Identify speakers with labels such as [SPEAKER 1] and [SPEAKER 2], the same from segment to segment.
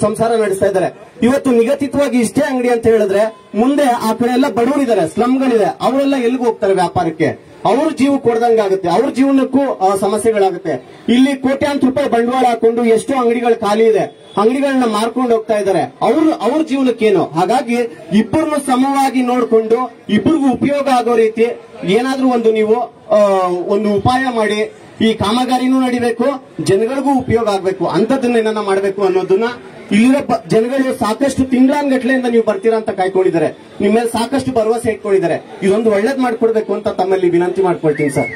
[SPEAKER 1] ಸಂಸಾರ ನಡೆಸ್ತಾ ಇದ್ದಾರೆ ಇವತ್ತು ನಿಗದಿತವಾಗಿ ಇಷ್ಟೇ ಅಂಗಡಿ ಅಂತ ಹೇಳಿದ್ರೆ ಮುಂದೆ ಆ ಕಡೆ ಎಲ್ಲ ಬಡವರಿದ್ದಾರೆ ಸ್ಲಮ್ಗಳಿದೆ ಅವರೆಲ್ಲ ಎಲ್ಲಿಗೆ ಹೋಗ್ತಾರೆ ವ್ಯಾಪಾರಕ್ಕೆ ಅವ್ರ ಜೀವ ಕೊಡ್ದಂಗಾಗುತ್ತೆ ಅವ್ರ ಜೀವನಕ್ಕೂ ಆ, ಸಮಸ್ಯೆಗಳಾಗುತ್ತೆ ಇಲ್ಲಿ ಕೋಟ್ಯಾಂತರ ರೂಪಾಯಿ ಬಂಡವಾಳ ಹಾಕೊಂಡು ಎಷ್ಟೋ ಅಂಗಡಿಗಳು ಖಾಲಿ ಇದೆ ಅಂಗಡಿಗಳನ್ನ ಮಾರ್ಕೊಂಡು ಹೋಗ್ತಾ ಇದ್ದಾರೆ ಅವ್ರ ಅವ್ರ ಜೀವನಕ್ಕೇನು ಹಾಗಾಗಿ ಇಬ್ಬರನ್ನು ಸಮವಾಗಿ ನೋಡ್ಕೊಂಡು ಇಬ್ಬರಿಗೂ ಉಪಯೋಗ ಆಗೋ ರೀತಿ ಏನಾದ್ರೂ ಒಂದು ನೀವು ಆ, ಒಂದು ಉಪಾಯ ಮಾಡಿ ಈ ಕಾಮಗಾರಿನೂ ನಡಿಬೇಕು ಜನಗಳಿಗೂ ಉಪಯೋಗ ಆಗ್ಬೇಕು ಅಂತದನ್ನ ಏನನ್ನ ಮಾಡಬೇಕು ಅನ್ನೋದನ್ನ ಇಲ್ಲಿರೋ ಬ- ಜನಗಳು ಸಾಕಷ್ಟು ತಿಂಗಳಾನ್ಗಟ್ಲೆಯಿಂದ ನೀವು ಬರ್ತೀರಾ ಅಂತ ಕಾಯ್ಕೊಂಡಿದ್ದಾರೆ ನಿಮ್ಮ ಮೇಲೆ ಸಾಕಷ್ಟು ಭರವಸೆ ಇಟ್ಕೊಂಡಿದ್ದಾರೆ ಇದೊಂದು ಒಳ್ಳೇದ್ ಮಾಡ್ಕೊಡ್ಬೇಕು ಅಂತ ತಮ್ಮಲ್ಲಿ ವಿನಂತಿ ಮಾಡ್ಕೊಳ್ತೀನಿ ಸರ್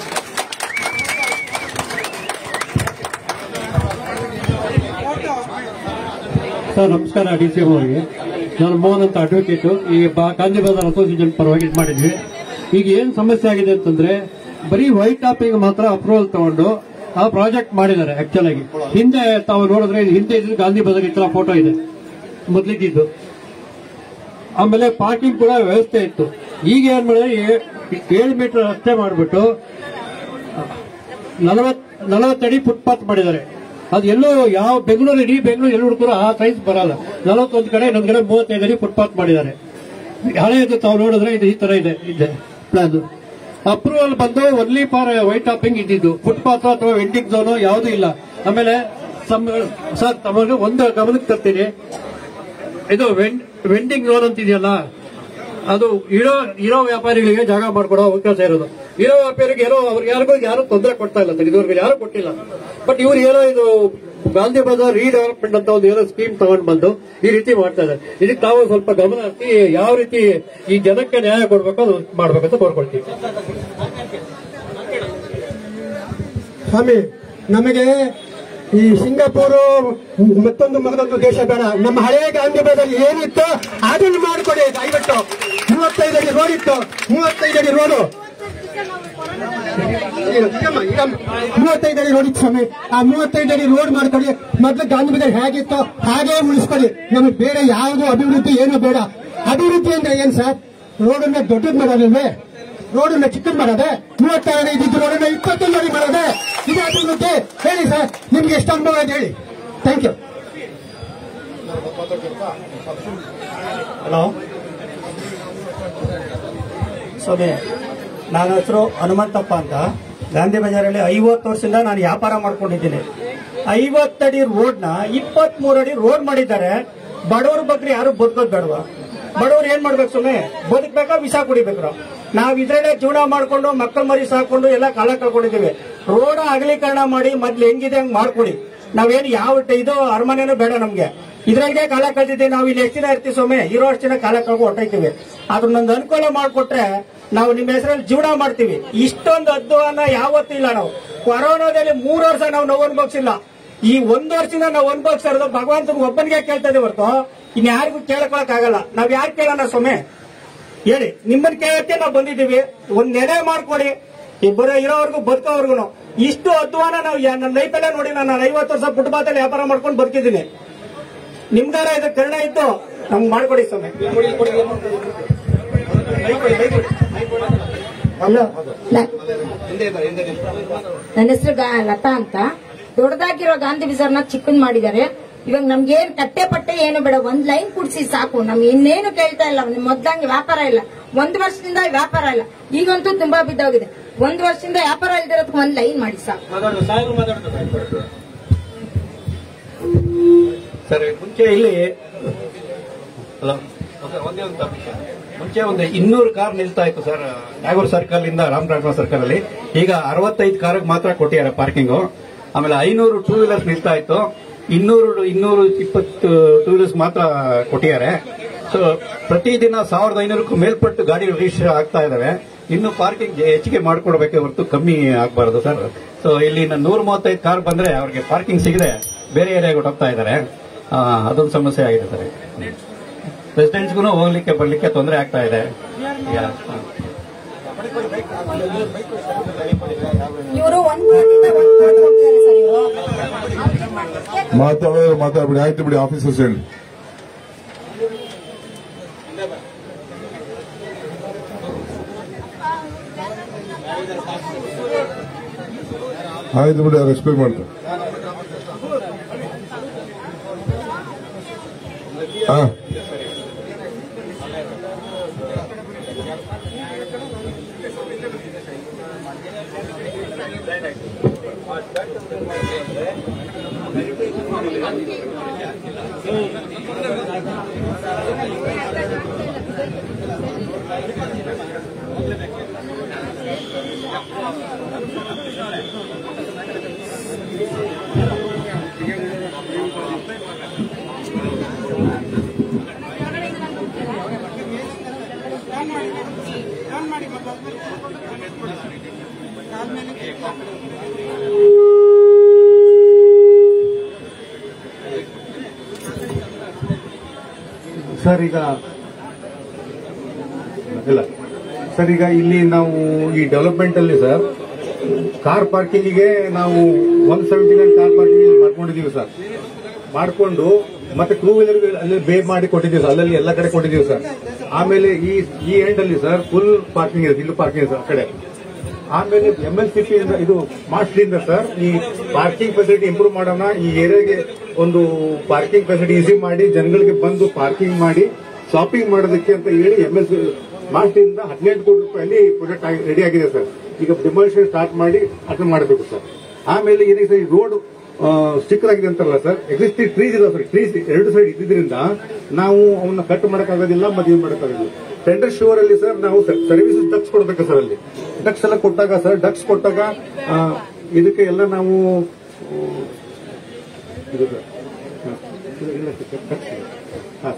[SPEAKER 2] ಸರ್ ನಮಸ್ಕಾರ ಡಿ ಸಿ ಅವರಿಗೆ ನಾನು ಮೋಹನ್ ಅಂತ ಅಡ್ವೊಕೇಟ್ ಈ ಬಾ- ಗಾಂಧಿ ಬಜಾರ್ ಅಸೋಸಿಯೇಷನ್ ಪರವಾಗಿ ಇದ್ ಮಾಡಿದ್ವಿ ಈಗ ಏನ್ ಸಮಸ್ಯೆ ಆಗಿದೆ ಅಂತಂದ್ರೆ ಬರೀ ವೈಟ್ ಟಾಪಿಂಗ್ ಮಾತ್ರ ಅಪ್ರೂವಲ್ ತಗೊಂಡು ಆ ಪ್ರಾಜೆಕ್ಟ್ ಮಾಡಿದ್ದಾರೆ ಆಕ್ಚುಲ್ ಆಗಿ ಹಿಂದೆ ತಾವು ನೋಡಿದ್ರೆ ಇದು ಹಿಂದೆ ಇದ್ದು ಗಾಂಧಿ ಬಜಾರ್ ಈ ತರ ಫೋಟೋ ಇದೆ ಮೊದ್ಲಿದ್ದು ಆಮೇಲೆ ಪಾರ್ಕಿಂಗ್ ಕೂಡ ವ್ಯವಸ್ಥೆ ಇತ್ತು ಈಗ ಏನ್ ಮಾಡಿದ್ರೆ ಏ- ಏಳು ಮೀಟರ್ ರಸ್ತೆ ಮಾಡಿಬಿಟ್ಟು ನಲವತ್ ನಲವತ್ತಡಿ ಫುಟ್ಪಾತ್ ಮಾಡಿದ್ದಾರೆ ಅದು ಎಲ್ಲೂ ಯಾವ ಬೆಂಗಳೂರು ಇಡೀ ಬೆಂಗಳೂರು ಎಲ್ಲೂ ಕೂಡ ಆ ಸೈಜ್ ಬರಲ್ಲ ನಲವತ್ತೊಂದು ಕಡೆ ಇನ್ನೊಂದು ಕಡೆ ಮೂವತ್ತೈದು ಅಡಿ ಫುಟ್ಪಾತ್ ಮಾಡಿದ್ದಾರೆ ಹಳೆಯದು ತಾವು ನೋಡಿದ್ರೆ ಇದು ಈ ತರ ಇದೆ ಇದೆ ಪ್ಲಾನ್ ಅಪ್ರೂವಲ್ ಬಂದು ಒನ್ಲಿ ಫಾರ್ ವೈಟ್ ಟಾಪಿಂಗ್ ಇದ್ದಿದ್ದು ಫುಟ್ಪಾತ್ ಅಥವಾ ವೆಂಡಿಂಗ್ ಝೋನ್ ಯಾವುದೂ ಇಲ್ಲ ಆಮೇಲೆ ಸಮ್- ಸರ್ ತಮಗೆ ಒಂದು ಗಮನಕ್ಕೆ ತರ್ತೀನಿ ಇದು ವೆಂಡಿಂಗ್ ಝೋನ್ ಅಂತ ಇದೆಯಲ್ಲ ಅದು ಇರೋ ಇರೋ ವ್ಯಾಪಾರಿಗಳಿಗೆ ಜಾಗ ಮಾಡ್ಕೊಡೋ ಅವಕಾಶ ಇರೋದು ಇರೋ ವ್ಯಾಪಾರಿಗೆ ಏನೋ ಅವ್ರಿಗೆ ಯಾರಿಗೂ ಯಾರು ತೊಂದರೆ ಕೊಡ್ತಾ ಇಲ್ಲ ಸರ್ ಇದುವರೆಗೂ ಯಾರು ಕೊಟ್ಟಿಲ್ಲ ಬಟ್ ಇವ್ರು ಏನೋ ಇದು ಗಾಂಧಿ ಬಜಾರ್ ರೀಡೆವಲಪ್ಮೆಂಟ್ ಅಂತ ಒಂದು ಏನೋ ಸ್ಕೀಮ್ ತಗೊಂಡ್ ಬಂದು ಈ ರೀತಿ ಮಾಡ್ತಾ ಇದ್ದಾರೆ ಇದಕ್ಕೆ ತಾವು ಸ್ವಲ್ಪ ಗಮನ ಹರಿಸಿ ಯಾವ ರೀತಿ ಈ ಜನಕ್ಕೆ ನ್ಯಾಯ ಕೊಡ್ಬೇಕು ಅದು ಮಾಡ್ಬೇಕಂತ ಕೋರ್ಕೊಳ್ತೀವಿ
[SPEAKER 3] ಸ್ವಾಮಿ ನಮಗೆ ಈ ಸಿಂಗಾಪುರು ಮತ್ತೊಂದು ಮಗದೊಂದು ದೇಶ ಬೇಡ ನಮ್ಮ ಹಳೆಯ ಗಾಂಧಿ ಬಜಾರ್ ಏನಿತ್ತು ಅದನ್ನು ಮಾಡಿಕೊಡಿ ದಯವಿಟ್ಟು ಮೂವತ್ತೈದು ಅಡಿ ರೋಡ್ ಇತ್ತು ಮೂವತ್ತೈದು ಅಡಿ ರೋಡು ಇರಮ್ಮ, ಇರಮ್ಮ. ಮೂವತ್ತೈದು ಅಡಿ ರೋಡ್ ಇತ್ತು ಸ್ವಾಮಿ ಆ ಮೂವತ್ತೈದು ಅಡಿ ರೋಡ್ ಮಾಡ್ಕೊಳ್ಳಿ ಮೊದ್ಲು ಗಾಂಧಿ ಬಜಾರ್ ಹೇಗಿತ್ತು ಹಾಗೇ ಉಳಿಸ್ಕೊಳ್ಳಿ ನಮಗೆ ಬೇರೆ ಯಾವುದು ಅಭಿವೃದ್ಧಿ ಏನು ಬೇಡ ಅಭಿವೃದ್ಧಿ ಅಂದ್ರೆ ಏನ್ ಸರ್ ರೋಡನ್ನ ದೊಡ್ಡದ್ ಮಾಡೋದಿಲ್ವೇ ರೋಡನ್ನ ಚಿಕ್ಕದ್ ಮಾಡೋದೆ ಮೂವತ್ತಾರು ಅಡಿ ಇದ್ದಿದ್ದು ರೋಡನ್ನ ಇಪ್ಪತ್ತೊಂದು ಅಡಿ ಮಾಡೋದೆ ಇದು ಅಭಿವೃದ್ಧಿ ಹೇಳಿ ಸರ್ ನಿಮ್ಗೆ ಎಷ್ಟು ಅನುಭವ ಇದೆ ಹೇಳಿ ಥ್ಯಾಂಕ್ ಯು
[SPEAKER 4] ಹಲೋ ಸ್ವಾಮಿ ನನ್ನ ಹೆಸರು ಹನುಮಂತಪ್ಪ ಅಂತ ಗಾಂಧಿ ಬಜಾರಲ್ಲಿ ಐವತ್ತು ವರ್ಷದಿಂದ ನಾನು ವ್ಯಾಪಾರ ಮಾಡ್ಕೊಂಡಿದ್ದೀನಿ ಐವತ್ತಡಿ ರೋಡ್ನ ಇಪ್ಪತ್ಮೂರು ಅಡಿ ರೋಡ್ ಮಾಡಿದ್ದಾರೆ ಬಡವ್ರ ಬಗ್ಗೆ ಯಾರು ಬದುಕೋದ್ ಬೇಡವಾ ಬಡವ್ರು ಏನ್ ಮಾಡ್ಬೇಕು ಸುಮ್ಮನೆ ಬದುಕ್ಬೇಕಾ ವಿಷ ಕುಡಿಬೇಕು ನಾವ್ ಇದ್ರಲ್ಲೇ ಜೀವನ ಮಾಡ್ಕೊಂಡು ಮಕ್ಕಳ ಮರಿ ಸಾಕೊಂಡು ಎಲ್ಲ ಕಾಲ ಕಳ್ಕೊಂಡಿದ್ದೀವಿ ರೋಡ್ ಅಗಲೀಕರಣ ಮಾಡಿ ಮೊದ್ಲು ಹೆಂಗಿದೆ ಹಂಗ್ ಮಾಡ್ಕೊಡಿ ನಾವೇನು ಯಾವ ಟ- ಇದು ಅರಮನೆನೂ ಬೇಡ ನಮ್ಗೆ ಇದ್ರಾಗೆ ಕಾಲ ಕಳ್ದಿದ್ದೀವಿ ನಾವು ಇಲ್ಲಿ ಎಷ್ಟು ದಿನ ಇರ್ತೀವಿ ಸೊಮ್ಮೆ ಇರೋ ಅಷ್ಟು ದಿನ ಕಾಲ ಕಳ್ಕೊ ಹೊಟ್ಟೈತೀವಿ ಅದ್ರನ್ನೊಂದು ಅನುಕೂಲ ಮಾಡ್ಕೊಟ್ರೆ ನಾವು ನಿಮ್ಮ ಹೆಸರಲ್ಲಿ ಜೀವನ ಮಾಡ್ತೀವಿ ಇಷ್ಟೊಂದು ಅಧ್ವಾನ ಯಾವತ್ತೂ ಇಲ್ಲ ನಾವು ಕೊರೋನಾದಲ್ಲಿ ಮೂರು ವರ್ಷ ನಾವು ನೋವು ಅನುಭವಿಸಿಲ್ಲ ಈ ಒಂದು ವರ್ಷದಿಂದ ನಾವು ಅನುಭವಿಸ್ತಾ ಇರೋದು ಭಗವಂತನ ಒಬ್ಬನಿಗೆ ಕೇಳ್ತಾ ಇದ್ದೀವಿ ಹೊರತು ಇನ್ಯಾರಿಗೂ ಕೇಳ್ಕೊಳಕ್ ಆಗಲ್ಲ ನಾವ್ ಯಾರು ಕೇಳೋಣ ಸೊಮ್ಮೆ ಹೇಳಿ ನಿಮ್ಮನ್ನ ಕೇಳಕ್ಕೆ ನಾವು ಬಂದಿದ್ದೀವಿ ಒಂದ್ ನೆನೆ ಮಾಡ್ಕೊಡಿ ಇಬ್ಬರು ಇರೋವರೆಗೂ ಬದುಕೋವರೆಗೂ ಇಷ್ಟು ಅಧ್ವಾನ ನಾವು ಯಾ- ನನ್ನ ಲೈಫಲ್ಲೇ ನೋಡಿ ನಾನು ಐವತ್ತು ವರ್ಷ ಫುಟ್ಪಾತಲ್ಲಿ ವ್ಯಾಪಾರ ಮಾಡ್ಕೊಂಡು ಬದುಕಿದ್ದೀನಿ ನಿಮ್ಗಾರ ಇದು ಕರುಣೆ ಇತ್ತು ನಮ್ಗೆ ಮಾಡ್ಕೊಡಿ ಸ್ವಾಮಿ
[SPEAKER 5] ಹಲೋ ನನ್ನ ಹೆಸರು ಲತಾ ಅಂತ ದೊಡ್ಡದಾಗಿರೋ ಗಾಂಧಿ ಬಜಾರ್ನ ಚಿಕ್ಕನ್ ಮಾಡಿದ್ದಾರೆ ಇವಾಗ ನಮ್ಗೆ ಏನ್ ಕಟ್ಟೆ ಪಟ್ಟೆ ಏನು ಬೇಡ ಒಂದ್ ಲೈನ್ ಕುಡ್ಸಿ ಸಾಕು ನಮ್ಗೆ ಇನ್ನೇನು ಕೇಳ್ತಾ ಇಲ್ಲ ನಮ್ ಮೊದ್ಲಂಗೆ ವ್ಯಾಪಾರ ಇಲ್ಲ ಒಂದ್ ವರ್ಷದಿಂದ ವ್ಯಾಪಾರ ಇಲ್ಲ ಈಗಂತೂ ತುಂಬಾ ಬಿದ್ದೋಗಿದೆ ಒಂದ್ ವರ್ಷದಿಂದ ವ್ಯಾಪಾರ ಇಲ್ದಿರೋದಕ್ಕೆ ಒಂದ್ ಲೈನ್ ಮಾಡಿ ಸಾಕು
[SPEAKER 6] ಸರ್ ಮುಂಚೆ ಇಲ್ಲಿ ಹಲೋ ಸರ್, ಒಂದೇ ಒಂದು ನಿಮಿಷ. ಮುಂಚೆ ಒಂದು ಇನ್ನೂರು ಕಾರ್ ನಿಲ್ತಾ ಇತ್ತು ಸರ್ ನಾಗೂರ್ ಸರ್ಕಲ್ ಇಂದ ರಾಮರಾಜ ಸರ್ಕಲ್ ಅಲ್ಲಿ ಈಗ ಅರವತ್ತೈದು ಕಾರ್ ಮಾತ್ರ ಕೊಟ್ಟಿದ್ದಾರೆ ಪಾರ್ಕಿಂಗು ಆಮೇಲೆ ಐನೂರು ಟೂ ವೀಲರ್ಸ್ ನಿಲ್ತಾ ಇತ್ತು ಇನ್ನೂರು ಇನ್ನೂರು ಇಪ್ಪತ್ತು ಟೂ ವೀಲರ್ಸ್ ಮಾತ್ರ ಕೊಟ್ಟಿದ್ದಾರೆ ಸೊ ಪ್ರತಿದಿನ ಸಾವಿರದ ಐನೂರಕ್ಕೂ ಮೇಲ್ಪಟ್ಟು ಗಾಡಿ ರಿಜಿಸ್ಟರ್ ಆಗ್ತಾ ಇದಾವೆ ಇನ್ನು ಪಾರ್ಕಿಂಗ್ ಹೆಚ್ಚಿಗೆ ಮಾಡ್ಕೊಡ್ಬೇಕೆ ಹೊರತು ಕಮ್ಮಿ ಆಗಬಾರದು ಸರ್ ಸೊ ಇಲ್ಲಿ ನೂರ ಮೂವತ್ತೈದು ಕಾರ್ ಬಂದ್ರೆ ಅವ್ರಿಗೆ ಪಾರ್ಕಿಂಗ್ ಸಿಗದೆ ಬೇರೆ ಏರಿಯಾಗೆ ಹೋಗ್ತಾ ಇದ್ದಾರೆ ಆ, ಅದೊಂದು ಸಮಸ್ಯೆ ಆಗಿದೆ ಸರ್ ರೆಸಿಡೆಂಟ್ಸ್ಗೂ ಹೋಗ್ಲಿಕ್ಕೆ ಬರ್ಲಿಕ್ಕೆ ತೊಂದರೆ ಆಗ್ತಾ ಇದೆ ಯಾ, ಹಾ.
[SPEAKER 5] ಇವರು ಒಂದ್ ಕೋಟಿಂದ ಒಂದ್ ಕೋಟಿ ಹೋಗಿದ್ದಾರೆ ಸರ್ ಇವರು
[SPEAKER 7] ಮಾತಾಡೋರು ಮಾತಾಡ್ಬಿಡಿ ಆಯ್ತು ಬಿಡಿ ಆಫೀಸರ್ಸ್ ಹೇಳಿ ಆಯ್ತು ಬಿಡಿ ರೆಸ್ಪೆಕ್ಟ್ ಮಾಡ್ತಾರೆ ಹಾ
[SPEAKER 6] ಸರ್ ಈಗ ಇಲ್ಲ ಸರ್ ಈಗ ಇಲ್ಲಿ ನಾವು ಈ ಡೆವಲಪ್ಮೆಂಟ್ ಅಲ್ಲಿ ಸರ್ ಕಾರ್ ಪಾರ್ಕಿಂಗಿಗೆ ನಾವು one seventy nine car parking ಮಾಡ್ಕೊಂಡಿದೀವಿ ಸರ್ ಮಾಡಿಕೊಂಡು ಮತ್ತೆ ಟೂ ವೀಲರ್ ಅಲ್ಲಿ ಬೇ ಮಾಡಿ ಕೊಟ್ಟಿದ್ದೀವಿ ಸರ್ ಅಲ್ಲಲ್ಲಿ ಎಲ್ಲ ಕಡೆ ಕೊಟ್ಟಿದ್ದೀವಿ ಸರ್ ಆಮೇಲೆ ಈ ಈ ಎಂಡ್ ಅಲ್ಲಿ ಸರ್ ಫುಲ್ ಪಾರ್ಕಿಂಗ್ ಇದೆ ಇಲ್ಲಿ ಪಾರ್ಕಿಂಗ್ ಇದೆ ಸರ್ ಆ ಕಡೆ ಆಮೇಲೆ ಎಂ ಎಲ್ ಸಿ ಪಿ ಇದು ಮಾಸ್ಟ್ರಿಂದ ಸರ್ ಈ ಪಾರ್ಕಿಂಗ್ ಫೆಸಿಲಿಟಿ ಇಂಪ್ರೂವ್ ಮಾಡೋಣ ಈ ಏರಿಯಾಗೆ ಒಂದು ಪಾರ್ಕಿಂಗ್ ಫೆಸಿಲಿಟಿ ಈಸಿ ಮಾಡಿ ಜನಗಳಿಗೆ ಬಂದು ಪಾರ್ಕಿಂಗ್ ಮಾಡಿ ಶಾಪಿಂಗ್ ಮಾಡೋದಕ್ಕೆ ಅಂತ ಹೇಳಿ ಎಂ ಎಲ್ ಸಿ ಮಾಸ್ಟ್ರಿಂದ ಹದಿನೆಂಟು ಕೋಟಿ ರೂಪಾಯಲ್ಲಿ ಪ್ರಾಜೆಕ್ಟ್ ರೆಡಿ ಆಗಿದೆ ಸರ್ ಈಗ ಡಿಮಾಲಿಷನ್ ಸ್ಟಾರ್ಟ್ ಮಾಡಿ ಅದನ್ನ ಮಾಡಬೇಕು ಸರ್ ಆಮೇಲೆ ಏನಿದೆ ಸರ್ ಈ ರೋಡ್ ಸ್ಟಿಕ್ಕರ್ ಆಗಿದೆ ಅಂತಾರಲ್ಲ ಸರ್ ಎಕ್ಸಿಸ್ಟಿಂಗ್ ಟ್ರೀಸ್ ಇದಾವೆ ಸರ್ ಟ್ರೀಸ್ ಎರಡು ಸೈಡ್ ಇದ್ದಿದ್ರಿಂದ ನಾವು ಅವನ್ನ ಕಟ್ ಮಾಡೋಕ್ಕಾಗೋದಿಲ್ಲ ಮತ್ತೆ ಇದು ಮಾಡೋಕ್ಕಾಗೋದಿಲ್ಲ ಟೆಂಡರ್ ಶೋರ್ ಅಲ್ಲಿ ಸರ್ ನಾವು ಸರ್ವಿಸಸ್ ಡಕ್ಸ್ ಕೊಡ್ಬೇಕು ಸರ್ ಅಲ್ಲಿ ಡಕ್ಸ್ ಎಲ್ಲ ಕೊಟ್ಟಾಗ ಸರ್ ಡಕ್ಸ್ ಕೊಟ್ಟಾಗ ಆ, ಇದಕ್ಕೆ ಎಲ್ಲ ನಾವು ಆ, ಇದು ಸರ್. ಹಾ. ಇದು ಇಲ್ಲ ಸರ್, ducks ಇದೆ. ಹಾ.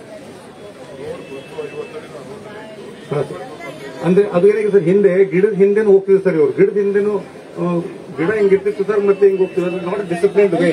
[SPEAKER 6] ಹಾ, ಸರ್. ಅಂದ್ರೆ ಅದು ಏನಾಗಿದೆ ಸರ್ ಹಿಂದೆ ಗಿಡದ ಹಿಂದೆನೂ ಹೋಗ್ತಿದೆ ಸರ್ ಇವರು ಗಿಡದ ಹಿಂದೆನೂ ಆ, ಗಿಡ ಹಿಂಗಿರ್ತಿತ್ತು ಸರ್ ಮತ್ತೆ ಹಿಂಗ್ ಹೋಗ್ತಿದೆ not discipline way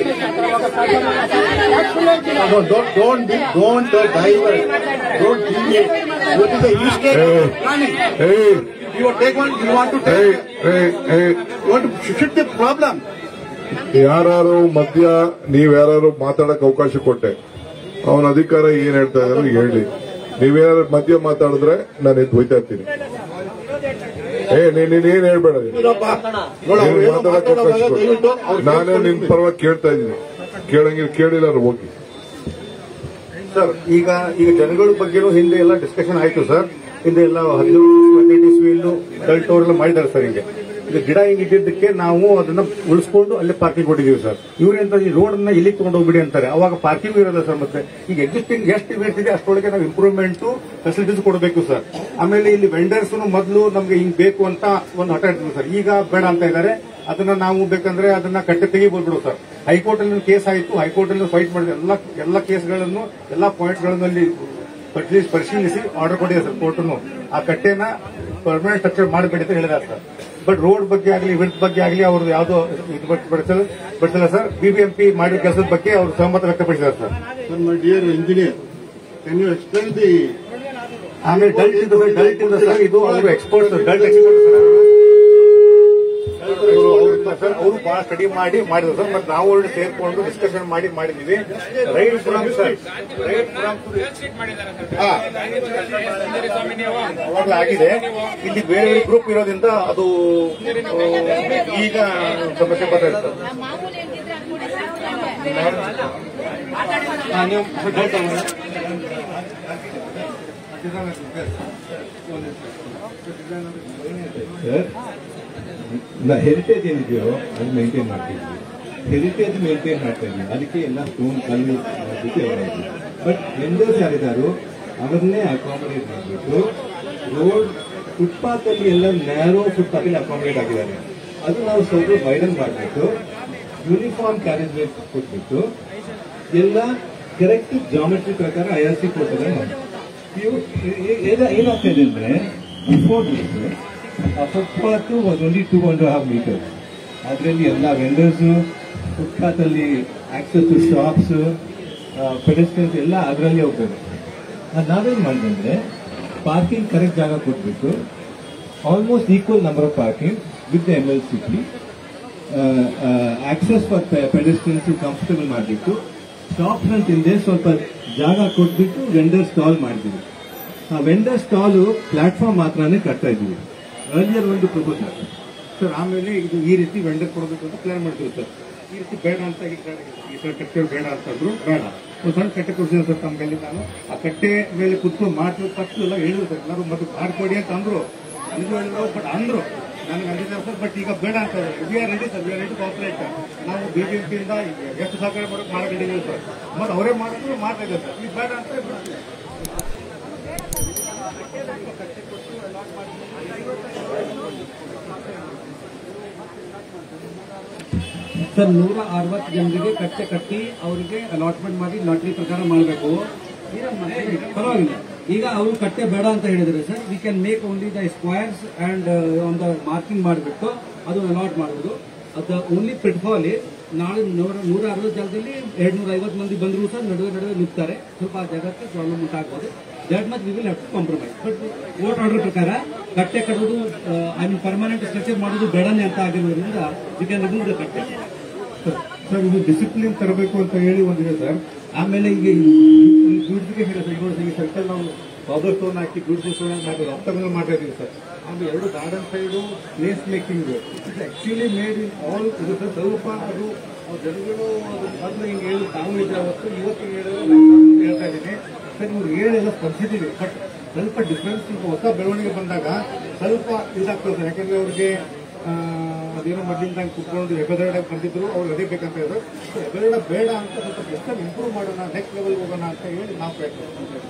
[SPEAKER 7] don't don't don't divert don't what is the use case of planning
[SPEAKER 6] Hey,
[SPEAKER 7] you take one you want to
[SPEAKER 6] hey,
[SPEAKER 7] take
[SPEAKER 6] hey, hey.
[SPEAKER 7] you want to shift the problem
[SPEAKER 8] ಯಾರು ಮಧ್ಯ ನೀವ್ಯಾರು ಮಾತಾಡಕ್ ಅವಕಾಶ ಕೊಟ್ಟೆ ಅವನ ಅಧಿಕಾರ ಏನ್ ಹೇಳ್ತಾ ಇದಾರೆ ಹೇಳಿ ನೀವ್ಯಾರು ಮಧ್ಯ ಮಾತಾಡಿದ್ರೆ ನಾನು ಎದ್ದು ಹೋಯ್ತಾ ಇರ್ತೀನಿ ಏ ನೀನ್ ನೀನ್ ಏನ್ ಹೇಳ್ಬೇಡ ನೀನು.
[SPEAKER 7] ನೋಡಪ್ಪ ನೋಡು ಅವ್ರು
[SPEAKER 8] ನೀನ್
[SPEAKER 7] ಏನೋ
[SPEAKER 8] ಮಾತಾಡಕ್ ಅವಕಾಶ
[SPEAKER 7] ಮಾತಾಡುವಾಗ ದಯವಿಟ್ಟು
[SPEAKER 8] ಕೊಡು
[SPEAKER 7] ಅವ್ರು
[SPEAKER 8] ನಾನೇ ನಿನ್ ಪರವಾಗಿ ಕೇಳ್ತಾ ಇದ್ದೀನಿ ಕೇಳಂಗಿಲ್ಲ ಕೇಳಿಲ್ಲ ಅಂದ್ರೆ ಹೋಗಿ
[SPEAKER 6] ಸರ್ ಈಗ ಈಗ ಜನಗಳ ಬಗ್ಗೆನೂ ಹಿಂದೆ ಎಲ್ಲ ಡಿಸ್ಕಷನ್ ಆಯ್ತು ಸರ್ ಹಿಂದೆ ಎಲ್ಲ ಹದಿನೇಳು ಹದಿನೆಂಟು ಇಸ್ವಿಯಲ್ಲೂ ಡಲ್ ಟವರ್ ಎಲ್ಲ ಮಾಡಿದ್ದಾರೆ ಸರ್ ಹಿಂಗೆ ಈಗ ಗಿಡ ಹಿಂಗೆ ಇದ್ದಿದ್ದಕ್ಕೆ ನಾವು ಅದನ್ನ ಉಳಿಸ್ಕೊಂಡು ಅಲ್ಲೇ ಪಾರ್ಕಿಂಗ್ ಕೊಟ್ಟಿದ್ದೀವಿ ಸರ್ ಇವ್ರೇಂತ ಈ ರೋಡ್ ಅನ್ನ ಇಲ್ಲಿ ತಗೊಂಡು ಹೋಗ್ಬಿಡಿ ಅಂತಾರೆ ಅವಾಗ ಪಾರ್ಕಿಂಗ್ ಇರೋಲ್ಲ ಸರ್ ಮತ್ತೆ ಈಗ ಎಕ್ಸಿಸ್ಟಿಂಗ್ ಎಷ್ಟು ವೇಸ್ಟ್ ಇದೆ ಅಷ್ಟರೊಳಗೆ ನಾವು ಇಂಪ್ರೂವ್ಮೆಂಟ್ ಫೆಸಿಲಿಟೀಸ್ ಕೊಡಬೇಕು ಸರ್ ಆಮೇಲೆ ಇಲ್ಲಿ ವೆಂಡರ್ಸ್ ಮೊದಲು ನಮ್ಗೆ ಹಿಂಗ್ ಬೇಕು ಅಂತ ಒಂದು ಹಠ ಇರ್ತದೆ ಸರ್ ಈಗ ಬೇಡ ಅಂತ ಇದ್ದಾರೆ ಅದನ್ನ ನಾವು ಬೇಕಂದ್ರೆ ಅದನ್ನ ಕಟ್ಟೆ ತೆಗಿಬೋದು ಸರ್ ಹೈಕೋರ್ಟ್ ಅಲ್ಲಿ ಕೇಸ್ ಆಯಿತು ಹೈಕೋರ್ಟ್ ಅಲ್ಲಿ ಫೈಟ್ ಮಾಡಿದ ಎಲ್ಲ ಎಲ್ಲ ಕೇಸ್ಗಳನ್ನು ಎಲ್ಲ ಪಾಯಿಂಟ್ಗಳನ್ನು ಅಲ್ಲಿ ಪರಿಶೀಲಿಸಿ ಪರಿಶೀಲಿಸಿ ಆರ್ಡರ್ ಕೊಟ್ಟಿದೆ ಸರ್ ಕೋರ್ಟ್ನು ಆ ಕಟ್ಟೆನ ಪರ್ಮನೆಂಟ್ ಸ್ಟ್ರಕ್ಚರ್ ಮಾಡಬೇಡಿ ಅಂತ ಹೇಳಿದ್ದಾರೆ ಸರ್ ಬಟ್ ರೋಡ್ ಬಗ್ಗೆ ಆಗಲಿ ವಿಡ್ತ್ ಬಗ್ಗೆ ಆಗಲಿ ಅವ್ರದ್ದು ಯಾವುದೋ ಇದು ಬಡಿಸಲ್ಲ ಬಡಿಸಲ್ಲ ಸರ್ ಬಿಬಿಎಂಪಿ ಮಾಡಿದ ಕೆಲಸದ ಬಗ್ಗೆ ಅವರು ಸಹಮತ ವ್ಯಕ್ತಪಡಿಸಿದ್ದಾರೆ sir
[SPEAKER 7] Sir, my dear engineer, can you explain the
[SPEAKER 6] ಆಮೇಲೆ ಡಲ್ಟ್ ಇದು ಡಲ್ಟ್ ಇಂದ ಸರ್ ಇದು ಅವರು ಎಕ್ಸ್ಪರ್ಟ್ ಡಲ್ಟ್ ಎಕ್ಸ್ಪರ್ಟ್ ಸರ್ ಅವರು ಬಹಳ ಸ್ಟಡಿ ಮಾಡಿ ಮಾಡಿದ್ರು ಸರ್ ಮತ್ತೆ ನಾವು ಅವ್ರನ್ನ ಸೇರ್ಕೊಂಡು ಡಿಸ್ಕಷನ್ ಮಾಡಿ ಮಾಡಿದೀವಿ right from sir right from ಅವಾಗಲೇ ಆಗಿದೆ ಇಲ್ಲಿ ಬೇರೆ ಬೇರೆ ಗ್ರೂಪ್ ಇರೋದ್ರಿಂದ ಅದು ಆ, ಈಗ ಸಮಸ್ಯೆ ಬರ್ತಾ ಇದೆ ಸರ್ ಹಾ, ನೀವು ಡಲ್ಟ್ ತಗೊಂಡ್ರಾ?
[SPEAKER 9] ಹೆರಿಟೇಜ್ ಏನಿದೆಯೋ ಅದು ಮೇಂಟೈನ್ ಮಾಡ್ತಿದ್ವಿ ಹೆರಿಟೇಜ್ ಮೇಂಟೈನ್ ಮಾಡ್ತಾ ಇದ್ವಿ ಅದಕ್ಕೆ ಎಲ್ಲ ಸ್ಟೋನ್ ಕಲ್ಲು ಮಾಡ್ಬಿಟ್ಟು ಎಲ್ಲ ಇದ್ವಿ ಬಟ್ ವೆಂಡರ್ಸ್ ಯಾರಿದ್ದಾರೋ ಅವ್ರನ್ನೇ ಅಕಾಮಿಡೇಟ್ ಮಾಡಿಬಿಟ್ಟು ರೋಡ್ ಫುಟ್ಪಾತ್ ಅಲ್ಲಿ ಎಲ್ಲ ನ್ಯಾರೋ ಫುಟ್ಪಾತ್ ಅಲ್ಲಿ ಅಕಾಮಿಡೇಟ್ ಆಗಿದ್ದಾರೆ ಅದು ನಾವು ಸ್ವಲ್ಪ ವೈಡನ್ ಮಾಡಿಬಿಟ್ಟು ಯೂನಿಫಾರ್ಮ್ ಕ್ಯಾರೇಜ್ ವೇ ಕೊಟ್ಬಿಟ್ಟು ಎಲ್ಲ ಕರೆಕ್ಟ್ ಜಾಮೆಟ್ರಿ ಪ್ರಕಾರ ಐ ಆರ್ ಸಿ ಕೊಡ್ತಾರೆ ಏನಾಗ್ತಾ ಇದೆ ಅಂದ್ರೆ ಬಿಫೋರ್ ದಿಸ್ ಆ footpath was only two and half metre ಅದರಲ್ಲಿ ಎಲ್ಲ ವೆಂಡರ್ಸ್ ಫುಟ್ಪಾತ್ ಅಲ್ಲಿ ಆಕ್ಸೆಸ್ ಟು ಶಾಪ್ಸ್ ಪೆಡೆಸ್ಟ್ರಿಯನ್ಸ್ ಎಲ್ಲ ಅದರಲ್ಲಿ ಹೋಗ್ತಾರೆ ಅದ್ ನಾವೇನ್ ಮಾಡಿದ್ರೆ ಪಾರ್ಕಿಂಗ್ ಕರೆಕ್ಟ್ ಜಾಗ ಕೊಟ್ಬಿಟ್ಟು almost equal number of parking with M L C P access for pedestrians comfortable ಮಾಡಿಬಿಟ್ಟು ಸ್ಟಾಪ್ ಫ್ರಂಟ್ ಹಿಂದೆ ಸ್ವಲ್ಪ ಜಾಗ ಕೊಟ್ಬಿಟ್ಟು ವೆಂಡರ್ ಸ್ಟಾಲ್ ಮಾಡಿದ್ವಿ ಆ ವೆಂಡರ್ ಸ್ಟಾಲು ಪ್ಲಾಟ್ಫಾರ್ಮ್ ಮಾತ್ರನೇ ಕಟ್ತಾ ಇದ್ವಿ ಅರ್ಲಿಯರ್ ಒಂದು ಪ್ರಪೋಸಲ್
[SPEAKER 6] ಸರ್ ಆಮೇಲೆ ಇದು ಈ ರೀತಿ ವೆಂಡರ್ ಕೊಡಬೇಕು ಅಂತ ಪ್ಲಾನ್ ಮಾಡ್ತೀವಿ ಸರ್ ಈ ರೀತಿ ಬೇಡ ಅಂತ ಈ ಕಡೆ ಈ ಕಡೆ ಕಟ್ಟೆ ಬೇಡ ಅಂತಂದ್ರು ಬೇಡ
[SPEAKER 9] ಒಂದು ಸಣ್ಣ ಕಟ್ಟೆ ಕೊಡ್ತೀನಿ ಸರ್ ತಮ್ಮ ಮೇಲೆ ನಾನು ಆ ಕಟ್ಟೆ ಮೇಲೆ ಕುತ್ಕೊಂಡು ಮಾಡ್ತೀವಿ ಫಸ್ಟ್ ಎಲ್ಲ ಹೇಳಿದ್ರು ಸರ್ ಎಲ್ಲರೂ ಮತ್ತೆ ಮಾಡ್ಕೊಡಿ ಅಂತ ಅಂದ್ರು ಅಂದ್ರು ಹೇಳಿದ್ರು ಬಟ್ ಅಂದ್ರು ನನಗೆ ಅಂದಿದ್ದಾರೆ ಸರ್ ಬಟ್ ಈಗ ಬೇಡ ಅಂತ we are ready sir we are ready cooperate ನಾವು ಬಿಜೆಪಿಯಿಂದ ಎಷ್ಟು ಸಹಕಾರ ಮಾಡೋಕೆ ಮಾಡಕೊಂಡಿದ್ದೀವಿ ಸರ್ ಮತ್ತೆ ಅವರೇ ಮಾಡಿದ್ರು ಮಾಡ್ತಾ ಇದ್ದಾರೆ ಸರ್ ಈಗ ಬೇಡ ಅಂತ ಬಿಡ್ತೀವಿ
[SPEAKER 10] ಸರ್ ನೂರ ಅರವತ್ತು ಜನರಿಗೆ ಕಟ್ಟೆ ಕಟ್ಟಿ ಅವರಿಗೆ ಅಲಾಟ್ಮೆಂಟ್ ಮಾಡಿ ಲಾಟ್ರಿ ಪ್ರಕಾರ ಮಾಡಬೇಕು ಪರವಾಗಿಲ್ಲ ಈಗ ಅವರು ಕಟ್ಟೆ ಬೇಡ ಅಂತ ಹೇಳಿದ್ರೆ sir we can make only the squares and ಒಂದು ಮಾರ್ಕಿಂಗ್ ಮಾಡಿಬಿಟ್ಟು ಅದು ಅಲಾಟ್ ಮಾಡೋದು ಅದು ಓನ್ಲಿ ಫಿಟ್ಫಾಲ್ ನಾಳೆ ನೂರ ನೂರ ಅರವತ್ತು ಜಾಗದಲ್ಲಿ ಎರಡು ನೂರ ಐವತ್ತು ಮಂದಿ ಬಂದರೂ ಸರ್ ನಡುವೆ ನಡುವೆ ನಿಲ್ತಾರೆ ಸ್ವಲ್ಪ ಆ ಜಾಗಕ್ಕೆ ಪ್ರಾಬ್ಲಮ್ ಉಂಟಾಗ್ಬೋದು that much we will have to compromise but vote order ಪ್ರಕಾರ ಕಟ್ಟೆ ಕಟ್ಟೋದು ಐ ಮೀನ್ ಪರ್ಮನೆಂಟ್ ಸ್ಟ್ರಕ್ಚರ್ ಮಾಡೋದು ಬೇಡನೆ ಅಂತ ಆಗಿರೋದ್ರಿಂದ ವಿ ಕ್ಯಾನ್ ರಿಮೂವ್ ದ ಕಟ್ಟೆ
[SPEAKER 9] ಸರ್ ಇದು ಡಿಸಿಪ್ಲಿನ್ ತರಬೇಕು ಅಂತ ಹೇಳಿ ಒಂದಿದೆ ಸರ್ ಆಮೇಲೆ ಈಗ ಗೂಡ್ಸ್ಗೆ ಹೇಳಿ ಸರ್ ನೋಡಿ ಈ ಸರ್ಕಲ್ ನಾವು ಬಾಬರ್ ಸ್ಟೋನ್ ಹಾಕಿ ಗೂಡ್ಸ್ ಸ್ಟೋನ್ ಮಾಡಿ ರಕ್ತಗಳು ಮಾಡ್ತಾ ಇದೀವಿ ಸರ್ ಆಮೇಲೆ ಎರಡು garden side place making it's actually made in all ಇದು ಸರ್ ಸ್ವಲ್ಪ ಅದು ಅವ್ರ ಜನಗಳು ಅದು ಮೊದಲು ಹಿಂಗೆ ಹೇಳಿ ತಾವು ಇದ್ರೆ ಅವತ್ತು ಇವತ್ತು ಹೇಳಿದ್ರೆ ನಾನು ಹೇಳ್ತಾ ಇದ್ದೀನಿ ಸರ್ ಇವ್ರು ಹೇಳೆಲ್ಲ ಸ್ಪರ್ಶಿದ್ದೀವಿ ಬಟ್ ಸ್ವಲ್ಪ ಡಿಫ್ರೆನ್ಸ್ ಈಗ ಹೊಸ ಬೆಳವಣಿಗೆ ಬಂದಾಗ ಸ್ವಲ್ಪ ಇದಾಗ್ತದೆ ಸರ್ ಯಾಕಂದ್ರೆ ಅವ್ರಿಗೆ ಆ, ಅದೇನೋ ಮೊದಲಿಂದ ಹಂಗೆ ಕುತ್ಕೊಂಡು ಎಬೆದರಡ ಬಂದಿದ್ರು ಅವ್ರು ಅದೇ ಬೇಕಂತ ಇದ್ರು ಎಬೆದರಡ ಬೇಡ ಅಂತ ಸ್ವಲ್ಪ ಎಷ್ಟು ಇಂಪ್ರೂವ್ ಮಾಡೋಣ ನೆಕ್ಸ್ಟ್ ಲೆವೆಲ್ ಹೋಗೋಣ ಅಂತ ಹೇಳಿ ನಾವು ಪ್ರಯತ್ನ ಮಾಡ್ತೀವಿ.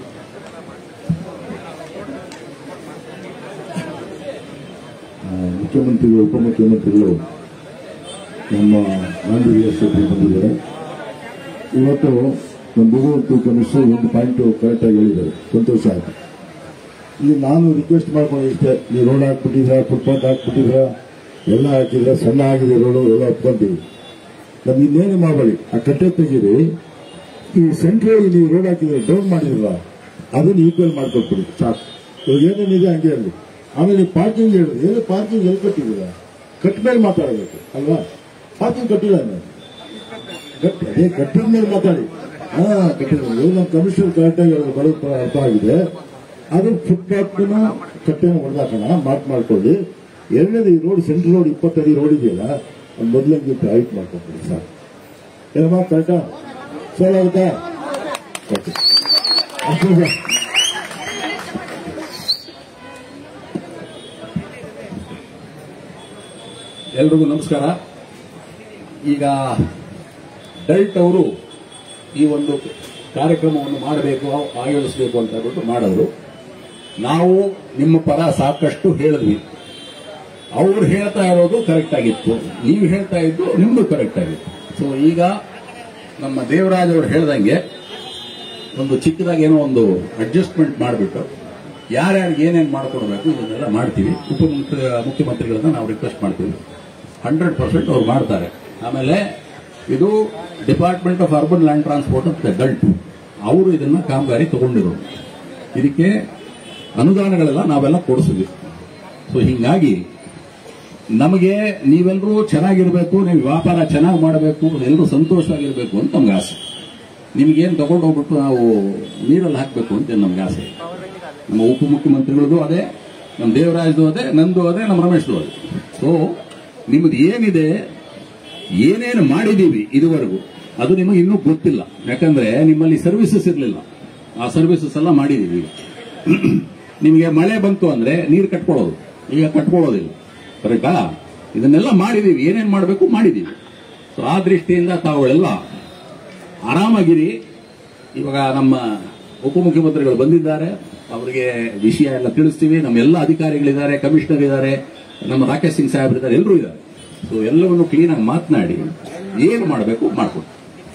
[SPEAKER 11] ಆ, ಮುಖ್ಯಮಂತ್ರಿಗಳು ಉಪಮುಖ್ಯಮಂತ್ರಿಗಳು ನಮ್ಮ ಗಾಂಧಿ ಕ್ಷೇತ್ರಕ್ಕೆ ಬಂದಿದ್ದಾರೆ ಇವತ್ತು ನಮ್ಮ ಭಗವಂತ ಕಮಿಷನರ್ ಒಂದು ಪಾಯಿಂಟ್ ಕರೆಕ್ಟ್ ಆಗಿ ಹೇಳಿದ್ದಾರೆ ಸಂತೋಷ ಆಯ್ತು ಈಗ ನಾನು ರಿಕ್ವೆಸ್ಟ್ ಮಾಡ್ಕೊಂಡು ಇಷ್ಟೇ ನೀವು ರೋಡ್ ಹಾಕ್ಬಿಟ್ಟಿದ್ರ ಫುಟ್ಪಾತ್ ಹಾಕ್ಬಿಟ್ಟಿದ್ರ ಎಲ್ಲ ಹಾಕಿದ್ರೆ ಸಣ್ಣ ಆಗಿದೆ ರೋಡು ಎಲ್ಲ ಒಪ್ಕೊಂತೀವಿ ನಮ್ಗೆ ಇನ್ನೇನು ಮಾಡಬೇಡಿ ಆ ಕಟ್ಟೆ ತೆಗೀರಿ ಈ ಸೆಂಟ್ರಲ್ ನೀವು ರೋಡ್ ಹಾಕಿದ್ರೆ ಡೌನ್ ಮಾಡಿದ್ರಲ್ಲ ಅದನ್ನ ಈಕ್ವಲ್ ಮಾಡ್ಕೊಟ್ಬಿಡಿ ಸಾಕು ಇವಾಗ ಏನೇನಿದೆ ಹಂಗೆ ಇರಲಿ ಆಮೇಲೆ ನೀವು ಪಾರ್ಕಿಂಗ್ ಹೇಳಿದ್ರಿ ಏನು ಪಾರ್ಕಿಂಗ್ ಎಲ್ಲಿ ಕಟ್ಟಿದ್ದೀರಾ ಕಟ್ಟ ಮೇಲೆ ಮಾತಾಡಬೇಕು ಅಲ್ವಾ ಪಾರ್ಕಿಂಗ್ ಕಟ್ಟಿಲ್ಲ ನಾನು ಕಟ್- ಅದೇ ಕಟ್ಟಿದ ಮೇಲೆ ಮಾತಾಡಿ ಹಾ ಕಟ್ಟಿದ ಮೇಲೆ ನಮ್ಮ ಕಮಿಷನರ್ ಕರೆಕ್ಟಾಗಿ ಬರೋದು ಅರ್ಥ ಆಗಿದೆ ಅದು ಫುಟ್ಪಾತ್ ಕಟ್ಟೆನ ಹೊಡೆದಾಕೋಣ ಮಾರ್ಕ್ ಮಾಡ್ಕೊಳ್ಳಿ ಎರಡನೇದು ಈ ರೋಡ್ ಸೆಂಟ್ರಲ್ ರೋಡ್ ಇಪ್ಪತ್ತಡಿ ರೋಡ್ ಇದೆಯಲ್ಲ ಅದು ಮೊದಲಂಗಿಂತ ಹೈಟ್ ಮಾಡ್ಕೊಬಿಡಿ ಸರ್ ಏನಮ್ಮ ಕರೆಕ್ಟಾ ಸೋಲ್ ಆಗುತ್ತಾ ಓಕೆ ಅಷ್ಟೇ ಸರ್.
[SPEAKER 12] ಎಲ್ರಿಗೂ ನಮಸ್ಕಾರ ಈಗ ಡಲ್ಟ್ ಅವರು ಈ ಒಂದು ಕಾರ್ಯಕ್ರಮವನ್ನು ಮಾಡಬೇಕು ಆಯೋಜಿಸಬೇಕು ಅಂತ ಹೇಳ್ಬಿಟ್ಟು ಮಾಡೋರು ನಾವು ನಿಮ್ಮ ಪರ ಸಾಕಷ್ಟು ಹೇಳಿದ್ವಿ ಅವ್ರು ಹೇಳ್ತಾ ಇರೋದು ಕರೆಕ್ಟ್ ಆಗಿತ್ತು ನೀವು ಹೇಳ್ತಾ ಇದ್ದು ನಿಮ್ದು ಕರೆಕ್ಟ್ ಆಗಿತ್ತು ಸೊ ಈಗ ನಮ್ಮ ದೇವರಾಜ್ ಅವರು ಹೇಳ್ದಂಗೆ ಒಂದು ಚಿಕ್ಕದಾಗಿ ಏನೋ ಒಂದು ಅಡ್ಜಸ್ಟ್ಮೆಂಟ್ ಮಾಡಿಬಿಟ್ಟು ಯಾರ್ಯಾರಿಗೆ ಏನೇನು ಮಾಡ್ಕೊಡ್ಬೇಕು ಇದನ್ನೆಲ್ಲ ಮಾಡ್ತೀವಿ ಉಪಮುಖ್ಯ ಮುಖ್ಯಮಂತ್ರಿಗಳನ್ನ ನಾವು ರಿಕ್ವೆಸ್ಟ್ ಮಾಡ್ತೀವಿ ಹಂಡ್ರೆಡ್ ಪರ್ಸೆಂಟ್ ಅವ್ರು ಮಾಡ್ತಾರೆ ಆಮೇಲೆ ಇದು department of urban land transport ಅಂತ ಗಲ್ಟ್ ಅವರು ಇದನ್ನ ಕಾಮಗಾರಿ ತಗೊಂಡಿರೋರು ಇದಕ್ಕೆ ಅನುದಾನಗಳೆಲ್ಲ ನಾವೆಲ್ಲ ಕೊಡಿಸಿದ್ವಿ ಸೊ ಹೀಗಾಗಿ ನಮಗೆ ನೀವೆಲ್ಲರೂ ಚೆನ್ನಾಗಿರ್ಬೇಕು ನೀವು ವ್ಯಾಪಾರ ಚೆನ್ನಾಗಿ ಮಾಡಬೇಕು ಎಲ್ಲರೂ ಸಂತೋಷವಾಗಿರ್ಬೇಕು ಅಂತ ನಮ್ಗೆ ಆಸೆ ನಿಮ್ಗೇನು ತಗೊಂಡು ಹೋಗ್ಬಿಟ್ಟು ನಾವು ನೀರಲ್ಲಿ ಹಾಕಬೇಕು ಅಂತ ನಮ್ಗೆ ಆಸೆ ನಮ್ಮ ಉಪಮುಖ್ಯಮಂತ್ರಿಗಳದು ಅದೇ ನಮ್ಮ ದೇವರಾಜ್ದು ಅದೇ ನಂದು ಅದೇ ನಮ್ಮ ರಮೇಶ್ದು ಅದೇ ಸೊ ನಿಮ್ದು ಏನಿದೆ ಏನೇನು ಮಾಡಿದೀವಿ ಇದುವರೆಗೂ ಅದು ನಿಮಗೆ ಇನ್ನೂ ಗೊತ್ತಿಲ್ಲ ಯಾಕಂದ್ರೆ ನಿಮ್ಮಲ್ಲಿ ಸರ್ವಿಸಸ್ ಇರಲಿಲ್ಲ ಆ ಸರ್ವಿಸಸ್ ಎಲ್ಲ ಮಾಡಿದೀವಿ ಈಗ ನಿಮಗೆ ಮಳೆ ಬಂತು ಅಂದ್ರೆ ನೀರು ಕಟ್ಕೊಳ್ಳೋದು ಈಗ ಕಟ್ಕೊಳ್ಳೋದಿಲ್ಲ ಕರೆಕ್ಟಾ ಇದನ್ನೆಲ್ಲ ಮಾಡಿದೀವಿ ಏನೇನ್ ಮಾಡಬೇಕು ಮಾಡಿದೀವಿ ಸೊ ಆ ದೃಷ್ಟಿಯಿಂದ ತಾವುಗಳೆಲ್ಲ ಆರಾಮಾಗಿರಿ ಇವಾಗ ನಮ್ಮ ಉಪಮುಖ್ಯಮಂತ್ರಿಗಳು ಬಂದಿದ್ದಾರೆ ಅವರಿಗೆ ವಿಷಯ ಎಲ್ಲ ತಿಳಿಸ್ತೀವಿ ನಮ್ಮ ಎಲ್ಲ ಅಧಿಕಾರಿಗಳಿದ್ದಾರೆ ಕಮಿಷನರ್ ಇದ್ದಾರೆ ನಮ್ಮ ರಾಕೇಶ್ ಸಿಂಗ್ ಸಾಹೇಬ್ರು ಇದ್ದಾರೆ ಎಲ್ಲರೂ ಇದ್ದಾರೆ ಸೊ ಎಲ್ಲವನ್ನು ಕ್ಲೀನ್ ಆಗಿ ಮಾತನಾಡಿ ಏನು ಮಾಡಬೇಕು ಮಾಡ್ಕೊಡಿ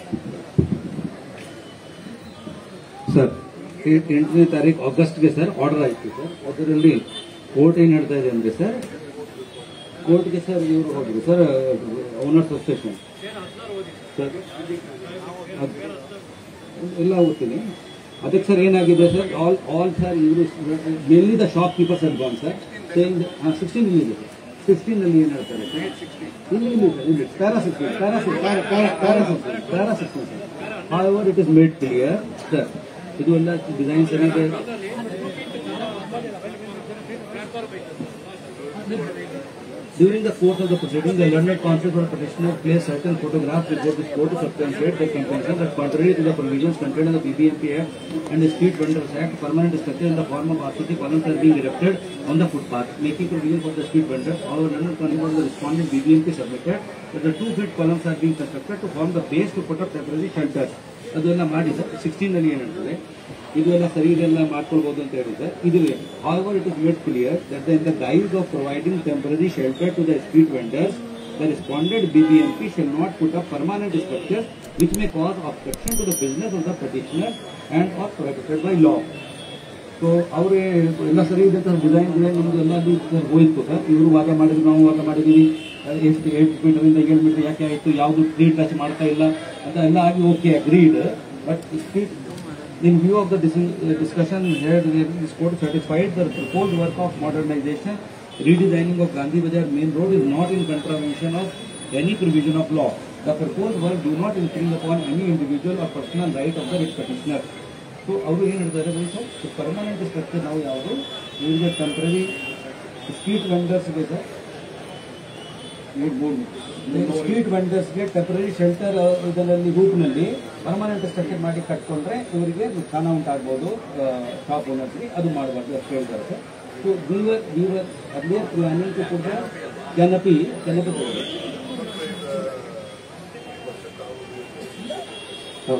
[SPEAKER 10] ಸರ್ ಎಂಟನೇ ತಾರೀಕು ಆಗಸ್ಟ್ಗೆ ಸರ್ ಆರ್ಡರ್ ಆಯ್ತು ಸರ್ ಅದರಲ್ಲಿ ಕೋರ್ಟ್ ಏನ್ ಹೇಳ್ತಾ ಇದೆ ಅಂದ್ರೆ ಸರ್ ಕೋರ್ಟ್ಗೆ ಸರ್ ಇವರು ಹೋದ್ರು ಸರ್ ಓನರ್ಸ್ ಅಸೋಸಿಯೇಷನ್ ಸರ್ ಅದ್- ಎಲ್ಲ ಹೋಗ್ತೀನಿ ಅದಕ್ಕೆ ಸರ್ ಏನಾಗಿದೆ ಸರ್ ಆಲ್ ಆಲ್ ಸರ್ ಇವರು ಮೇನ್ಲಿ ದ ಶಾಪ್ ಕೀಪರ್ಸ್ ಅನ್ ಗಾನ್ ಸರ್ ಸಿಕ್ಸ್ಟೀನ್ ಇದೆ ಸರ್ ಸಿಕ್ಸ್ಟೀನ್ ಅಲ್ಲಿ ಏನ್ ಹೇಳ್ತಾರೆ ಸರ್ ಇಲ್ಲಿ ಇಲ್ಲಿ ಸರ್ ಇಲ್ಲಿ para sixteen para para sixteen para sixteen sir however it is made clear sir ಇದು ಎಲ್ಲ ಡಿಸೈನ್ ಚೆನ್ನಾಗಿದೆ During the course of the proceeding, the learned counsel for the petitioner placed certain photographs before this court to substantiate the contention that contrary to the provisions contained in the BBMP Act and the Street Vendors Act, permanent structure in the form of RCC columns are being erected on the footpath, making provision for the street vendors. However, learned counsel for the respondent BBMP submitted that the two feet columns are being constructed to form the base to put up temporary shelters. ಅದೆಲ್ಲ ಮಾಡಿ sir sixteen ಅಲ್ಲಿ ಏನ್ ಹೇಳ್ತದೆ ಇದು ಎಲ್ಲ ಸರಿ ಇದೆಲ್ಲ ಮಾಡ್ಕೊಳ್ಬಹುದು ಅಂತ ಹೇಳಿದ್ರೆ ಇದು however it is made clear that in the guise of providing temporary shelter to the street vendors the respondent BBMP shall not put up permanent structures which may cause obstruction to the business of the petitioner and of protected by law so ಅವ್ರಿಗೆ ಎಲ್ಲ ಸರಿ ಇದೆ ಅಂತ design design ನಮ್ದು ಎಲ್ಲ ಅದು ಹೋಯ್ತು sir ಇವರು ವಾದ ಮಾಡಿದ್ರು ನಾವು ವಾದ ಮಾಡಿದೀವಿ ಅಹ್ ಎಷ್ಟು ಏಟ್ ಮೀಟರ್ ಇಂದ ಏಳು ಮೀಟರ್ ಯಾಕೆ ಆಯ್ತು ಯಾವುದು ಸ್ಟ್ರೀಟ್ ಟಚ್ ಮಾಡ್ತಾ ಇಲ್ಲ ಅಂತ ಎಲ್ಲ ಆಗಿ okay agreed but street In view of the dis- uh, discussion here, this court certified the proposed work of modernization, redesigning of Gandhi Bazar main road is not in contravention of any provision of law. The proposed work do not infringe upon any individual or personal right of the writ petitioner. So ಅವರು ಏನು ಹೇಳ್ತಾರೆ sir permanent structure ನಾವು ಯಾವುದು ಇವರಿಗೆ temporary street ವೆಂಡರ್ಸ್ಗೆ sir street ವೆಂಡರ್ಸ್ಗೆ temporary shelter ಇದರಲ್ಲಿ ರೂಟ್ನಲ್ಲಿ ಪರ್ಮನೆಂಟ್ ಸ್ಟ್ರಕ್ಚರ್ ಮಾಡಿ ಕಟ್ಕೊಂಡ್ರೆ ಇವರಿಗೆ ನುಕ್ಸಾನ ಉಂಟಾಗ್ಬೋದು ಶಾಪ್ ಓನರ್ಸ್ಗೆ ಅದು ಮಾಡಬಾರ್ದು ಅಂತ ಹೇಳ್ತಾರೆ sir so we were we were earlier planning to put canopy canopy ಹೌದು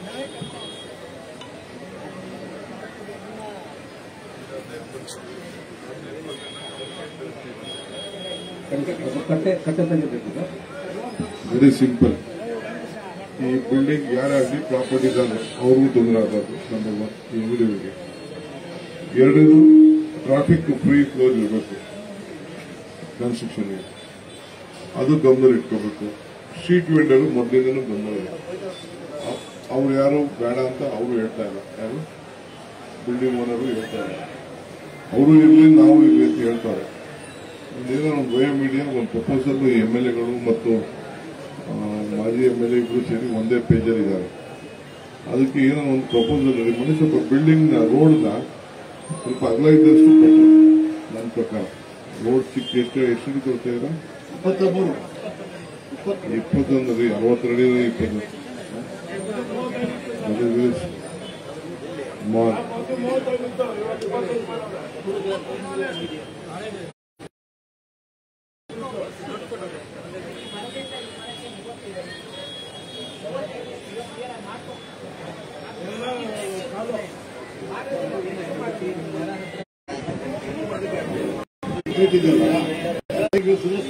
[SPEAKER 10] ಕಟ್ಟೆ ಕಟ್ಟೆ ತಂದಿರ್ಬೇಕು ಸರ್
[SPEAKER 8] ವೆರಿ ಸಿಂಪಲ್ ಈ ಬಿಲ್ಡಿಂಗ್ ಯಾರಾಗಲಿ ಪ್ರಾಪರ್ಟಿ ಇದ್ದಾರೆ ಅವ್ರಿಗೂ ತೊಂದರೆ ಆಗಬಾರ್ದು ನಂಬರ್ ಒನ್ ಈ ಅಂಗಡಿಯವರಿಗೆ ಎರಡನೇದು ಟ್ರಾಫಿಕ್ ಫ್ರೀ ಫ್ಲೋರ್ ಇರಬೇಕು ಕನ್ಸ್ಟ್ರಕ್ಷನ್ಗೆ ಅದು ಗಮನ ಇಟ್ಕೋಬೇಕು ಸ್ಟ್ರೀಟ್ ವೆಂಡರ್ ಮೊದಲಿಂದನೂ ಗಮನ ಇದೆ ಅವ್ರು ಯಾರು ಬೇಡ ಅಂತ ಅವರು ಹೇಳ್ತಾ ಇಲ್ಲ ಯಾರು ಬಿಲ್ಡಿಂಗ್ ಓನರು ಹೇಳ್ತಾ ಇಲ್ಲ ಅವರು ಇರಲಿ ನಾವು ಇರಲಿ ಅಂತ ಹೇಳ್ತಾರೆ ಒಂದೇನೋ ಒಂದು ವಯ ಮೀಡಿಯಾ ಒಂದು ಪ್ರಪೋಸಲ್ ಎಮ್ ಎಲ್ ಎಗಳು ಮತ್ತು ಆ, ಮಾಜಿ ಎಮ್ ಎಲ್ ಎ ಇಬ್ರು ಸೇರಿ ಒಂದೇ ಪೇಜಲ್ಲಿ ಇದ್ದಾರೆ ಅದಕ್ಕೆ ಏನೋ ಒಂದು ಪ್ರಪೋಸಲ್ ಇದೆ ಮನುಷ್ಯ ಸ್ವಲ್ಪ ಬಿಲ್ಡಿಂಗ್ ರೋಡ್ನ ಸ್ವಲ್ಪ ಅಗಲ ಇದ್ದಷ್ಟು ಬೆಟರ್ ನನ್ನ ಪ್ರಕಾರ ರೋಡ್ ಚಿಕ್ಕ ಎಷ್ಟು ಎಷ್ಟು ಕೊಡ್ತಾ ಇದ್ದೀರಾ
[SPEAKER 7] ಇಪ್ಪತ್ತಮೂರು
[SPEAKER 8] ಇಪ್ಪತ್ತೊಂದು ರೀ ಅರವತ್ತೆರಡು ಇಪ್ಪತ್ತು ಅದು is small.
[SPEAKER 7] ಇದೆಯಲ್ಲ ಅದಕ್ಕೆ ಸುರೇಶ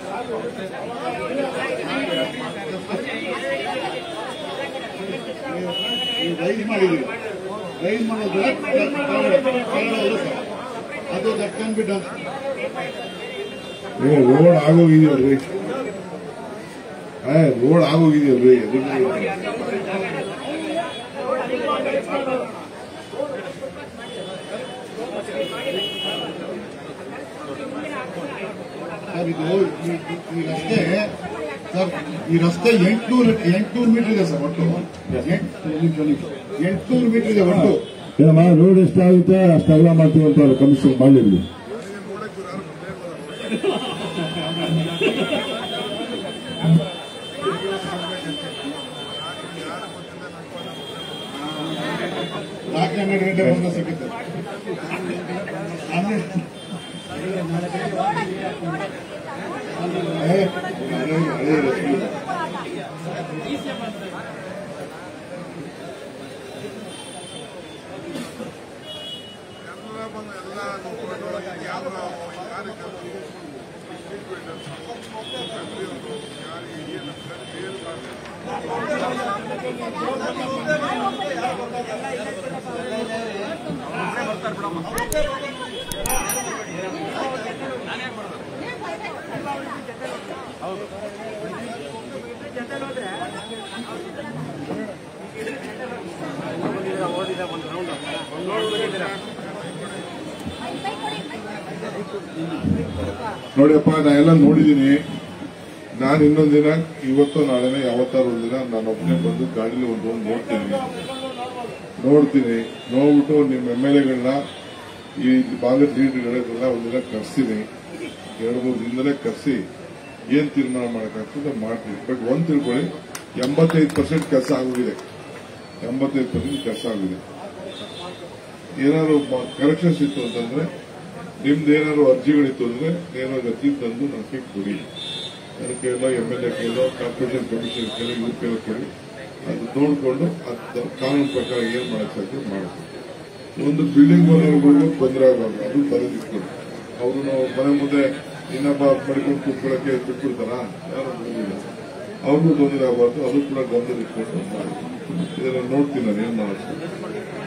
[SPEAKER 7] ನೀವು ರೈಸ್ ಮಾಡಿದ್ದೀರಿ ರೈಸ್ ಮಾಡೋದು ಅದು ದಟ್ ಕ್ಯಾನ್ ಬಿ ಡನ್
[SPEAKER 8] ಏ ರೋಡ್ ಆಗೋಗಿದೆಯಲ್ರಿ ಏ ರೋಡ್ ಆಗೋಗಿದೆಯಲ್ರಿ ಅದಕ್ಕೆ
[SPEAKER 7] ಸರ್ ಇದು ಈ- ಈ- ಈ ರಸ್ತೆ ಸರ್ ಈ ರಸ್ತೆ ಎಂಟುನೂರು ಎಂಟುನೂರು ಮೀಟರ್ ಇದೆ ಸರ್ ಒಟ್ಟು ಎಂಟುನೂರು ಮೀಟರ್ ಇದೆ ಒಟ್ಟು
[SPEAKER 11] ಏನಮ್ಮ ರೋಡ್ ಎಷ್ಟಾಗುತ್ತೆ ಅಷ್ಟೆಲ್ಲ ಮಾಡ್ತೀವಿ ಅಂತ ಅವ್ರು ಕಮಿಷನ್ ಮಾಡಲಿಲ್ಲ
[SPEAKER 7] ರಾತ್ರಿ ಹನ್ನೆರಡು ಗಂಟೆ ಬಂದ ಸಿಗುತ್ತೆ ಆಮೇಲೆ
[SPEAKER 8] ಏ, ಹಳೆ ಹಳೆ ರಸ್ತೆ. ನೋಡಿಯಪ್ಪ ನಾ ಎಲ್ಲ ನೋಡಿದ್ದೀನಿ ನಾನು ಇನ್ನೊಂದ್ ದಿನ ಇವತ್ತು ನಾಳೆನೇ ಯಾವತ್ತಾರು ಒಂದಿನ ನಾನು ಒಬ್ಬನೇ ಬಂದು ಗಾಡಿಲಿ ಒಂದು ರೌಂಡ್ ನೋಡ್ತೀನಿ ನೋಡ್ತೀನಿ ನೋಡ್ಬಿಟ್ಟು ನಿಮ್ಮ ಎಮ್ ಎಲ್ ಎಗಳನ್ನ ಈ ಭಾಗದ ಲೀಡರ್ಗಳೆಲ್ಲ ಒಂದಿನ ಕರೆಸ್ತೀನಿ ಎರಡು ಮೂರು ದಿನದಲ್ಲೇ ಕರೆಸಿ ಏನ್ ತೀರ್ಮಾನ ಮಾಡಕ್ಕಾಗ್ತದೆ ಮಾಡ್ತೀವಿ ಬಟ್ ಒಂದ್ ತಿಳ್ಕೊಳ್ಳಿ ಎಂಬತ್ತೈದು ಪರ್ಸೆಂಟ್ ಕೆಲಸ ಆಗೋಗಿದೆ ಎಂಬತ್ತೈದು ಪರ್ಸೆಂಟ್ ಕೆಲಸ ಆಗಿದೆ ಏನಾದ್ರು ಕರೆಕ್ಷನ್ಸ್ ಇತ್ತು ಅಂತಂದ್ರೆ ನಿಮ್ದು ಏನಾದ್ರು ಅರ್ಜಿಗಳಿತ್ತು ಅಂದ್ರೆ ಏನಾದ್ರು ಅರ್ಜಿ ತಂದು ನಮಗೆ ಕೊಡಿ ಅದಕ್ಕೆಲ್ಲ ಎಮ್ ಎಲ್ ಎ ಕೇಳೋ ಕಾರ್ಪೊರೇಷನ್ ಕಮಿಷನ್ ಕೇಳೋ ಇವ್ರ ಕೇಳೋ ಕೊಡಿ ಅದು ನೋಡಿಕೊಂಡು ಅದು ಕಾನೂನು ಪ್ರಕಾರ ಏನ್ ಮಾಡಕ್ ಸಾಧ್ಯ ಮಾಡ್ತೀವಿ ಒಂದು ಬಿಲ್ಡಿಂಗ್ ಓನರ್ಗಳಿಗೂ ತೊಂದರೆ ಆಗಬಾರ್ದು ಅದು ಬರೆದಿಟ್ಕೊಂಡು ಅವರು ನಾವು ಮನೆ ಮುಂದೆ ಇನ್ನೊಬ್ಬ ಪಡ್ಕೊಂಡು ಕೂತ್ಕೊಳ್ಳೋಕೆ ಬಿಟ್ಬಿಡ್ತಾರ ಯಾರು ಹೋಗಿಲ್ಲ ಅವ್ರಿಗೂ ತೊಂದರೆ ಆಗಬಾರ್ದು ಅದು ಕೂಡ ಗಮನದಲ್ಲಿಟ್ಕೊಂಡು ಮಾಡಿ ಇದನ್ನ ನೋಡ್ತೀನಿ ನಾನು ಏನ್ ಮಾಡೋದು